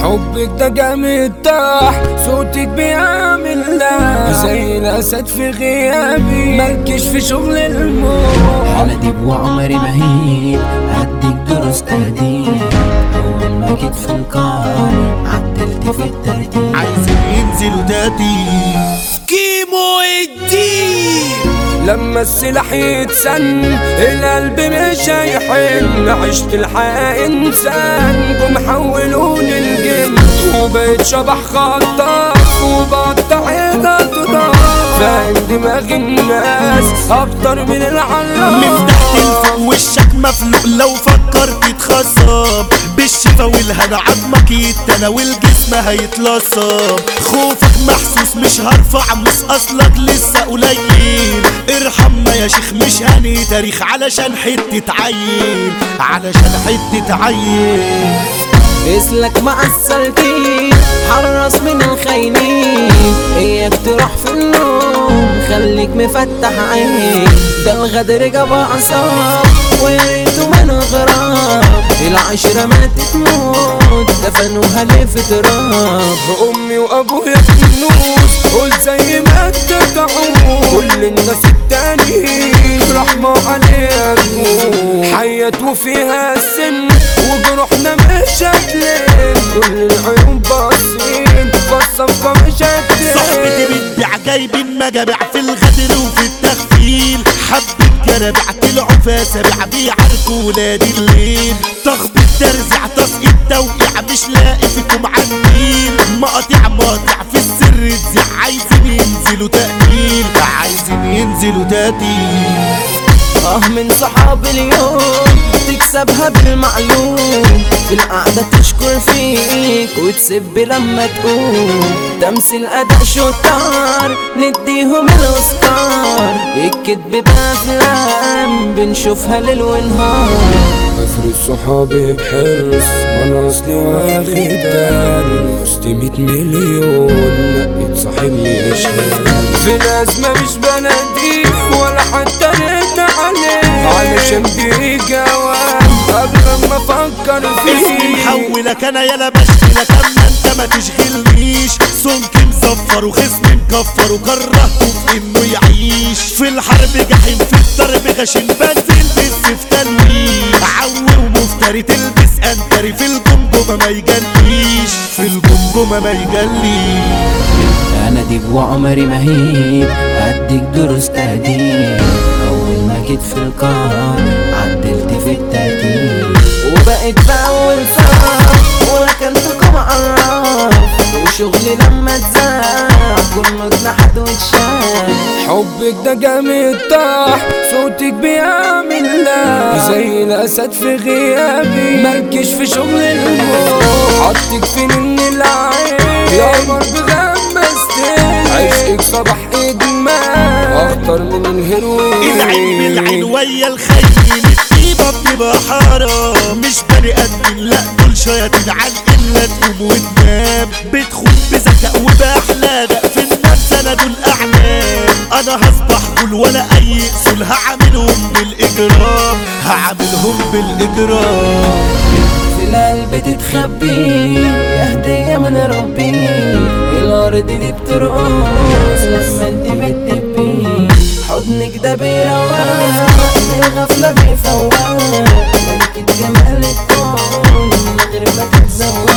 حبك ده جامد طاح صوتك بيعمل لا زي الاسد في غيابي مالكش في شغل الموت على ديب وعمري مهيب هديك دروس تهديد أول ما جيت في القاعة عدلت في الترتيب عايزين ينزلوا تاتي كيمو الدين لما السلاح يتسن القلب مش هيحن عشت الحياة إنسان قوم حولوني الجن وبقيت شبح خطاف وبقطع الأطراف فاهم دماغ الناس أكتر من العلاف من تحت لفوق وشك مفلوق لو فكرت تخصب بالشفا والهنا عظمك يتنى والجسم هيتلصم خوفك محسوس مش هرفع مس اصلك لسه قليل ارحمنا يا شيخ مش هني تاريخ علشان حتة عيل علشان حتة عيل اسلك مع السالكين حرص من الخاينين اياك تروح في النوم خليك مفتح عين ده الغدر جاب اعصاب ويا ريته ما نغرب العشرة ما تتموت دفنوها ليه في تراب امي وابويا فلوس قول زي ما تدعوا كل الناس التانيين رحمة عليها تموت حيات وفيها السن وجروحنا مش هتلم كل العيون باصين فالصفقة مش صاحبتي هتلم بتبيع جايبين مجابع في الغدر وفي التغفيل حبة كرابع طلعوا فيها سبع بيعاركوا ولاد الليل تخبط ترزع تسقيط توقيع مش لاقي فيكم عنديل مقاطع مقاطع في السر تزيع عايزين ينزلوا تقليل عايزين ينزلوا تقليل اه من صحاب اليوم تكسبها بالمعلوم في القعدة تشكر فيك وتسب لما تقوم تمثيل أداء شطار نديهم الأوسكار الكدب بأفلام بنشوفها ليل ونهار بفرض صحابي بحرص وانا اصلي واخد بالي وسط 100 مليون نقيت صاحب مش في ناس ما مش بلدي ولا حتى رد عليه علشان بيجي جواب قبل ما افكر اسمي فيه محولك انا يلا بشكلك اما انت ما تشغلنيش سمك مزفر وخصمي مكفر وكرهته في انه يعيش في الحرب جحيم في الضرب غشيم بنزل بالسيف تنويش عوي ومفتري تلبس انتري في الجمجمة ما يجليش في الجمجمة ما يجليش أنا ديب وعمري مهيب هديك دروس تهديد أول ما جيت في القاعة عدلت في الترتيب وبقيت بأول فرح وركنتكم عراف وشغلي لما اتذاع كله اتنحت واتشاف حبك ده جامد طاح صوتك بيعمل لا زي الاسد في غيابي مالكش في شغل الموت حطك في من العين يا قمر بغمستين عشقك صباح ادمان اخطر من الهيروين العين بالعين ويا الخيل الطيبة بتبقى حرام مش بني ادمين لا دول شياطين عن الا تقوم وتنام بتخون بذكاء وباحلام في النفس انا دول اعلام انا هصبح قول ولا اي اصول هعملهم بالاجرام هعملهم بالاجرام في القلب تتخبي يا هدية من ربي الأرض دي بترقص لما انت بتدبي حضنك ده بيروق الغفلة بيفوق ملكة جمال الكون من غير ما تتزوق